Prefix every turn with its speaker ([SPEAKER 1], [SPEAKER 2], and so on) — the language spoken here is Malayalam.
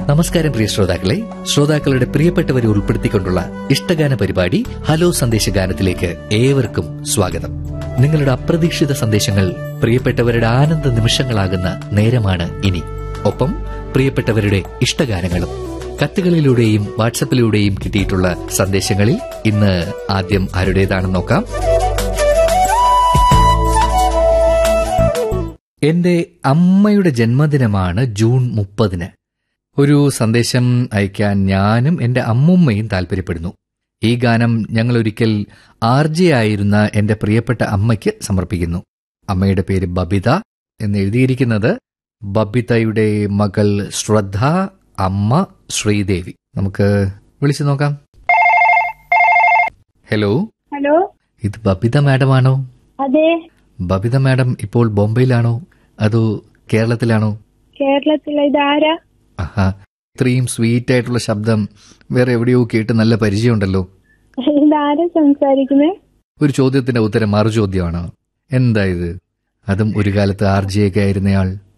[SPEAKER 1] നമസ്കാരം പ്രിയ ശ്രോതാക്കളെ ശ്രോതാക്കളുടെ പ്രിയപ്പെട്ടവരെ ഉൾപ്പെടുത്തിക്കൊണ്ടുള്ള ഇഷ്ടഗാന പരിപാടി ഹലോ സന്ദേശഗാനത്തിലേക്ക് ഏവർക്കും സ്വാഗതം നിങ്ങളുടെ അപ്രതീക്ഷിത സന്ദേശങ്ങൾ പ്രിയപ്പെട്ടവരുടെ ആനന്ദ നിമിഷങ്ങളാകുന്ന നേരമാണ് ഇനി ഒപ്പം പ്രിയപ്പെട്ടവരുടെ ഇഷ്ടഗാനങ്ങളും കത്തുകളിലൂടെയും വാട്സപ്പിലൂടെയും കിട്ടിയിട്ടുള്ള സന്ദേശങ്ങളിൽ ഇന്ന് ആദ്യം ആരുടേതാണെന്ന് നോക്കാം എന്റെ അമ്മയുടെ ജന്മദിനമാണ് ജൂൺ മുപ്പതിന് ഒരു സന്ദേശം അയക്കാൻ ഞാനും എന്റെ അമ്മുമ്മയും താല്പര്യപ്പെടുന്നു ഈ ഗാനം ഞങ്ങൾ ഒരിക്കൽ ആർജെ ആയിരുന്ന എന്റെ പ്രിയപ്പെട്ട അമ്മയ്ക്ക് സമർപ്പിക്കുന്നു അമ്മയുടെ പേര് ബബിത എന്ന് എഴുതിയിരിക്കുന്നത് ബബിതയുടെ മകൾ ശ്രദ്ധ അമ്മ ശ്രീദേവി നമുക്ക് വിളിച്ചു നോക്കാം ഹലോ
[SPEAKER 2] ഹലോ
[SPEAKER 1] ഇത് ബബിത മാഡമാണോ
[SPEAKER 2] അതെ
[SPEAKER 1] ബബിത മാഡം ഇപ്പോൾ ബോംബെയിലാണോ അതോ കേരളത്തിലാണോ
[SPEAKER 2] കേരളത്തിലെ ഇതാരാ
[SPEAKER 1] ആഹാ ഇത്രയും സ്വീറ്റ് ആയിട്ടുള്ള ശബ്ദം വേറെ എവിടെയോ കേട്ട് നല്ല പരിചയമുണ്ടല്ലോ
[SPEAKER 2] ഇതാരാ സംസാരിക്കുന്നേ
[SPEAKER 1] ഒരു ചോദ്യത്തിന്റെ ഉത്തരം മറു ചോദ്യമാണോ എന്താ ഇത് അതും ഒരു കാലത്ത് ആർ ജെ ഒക്കെ ആയിരുന്നയാൾ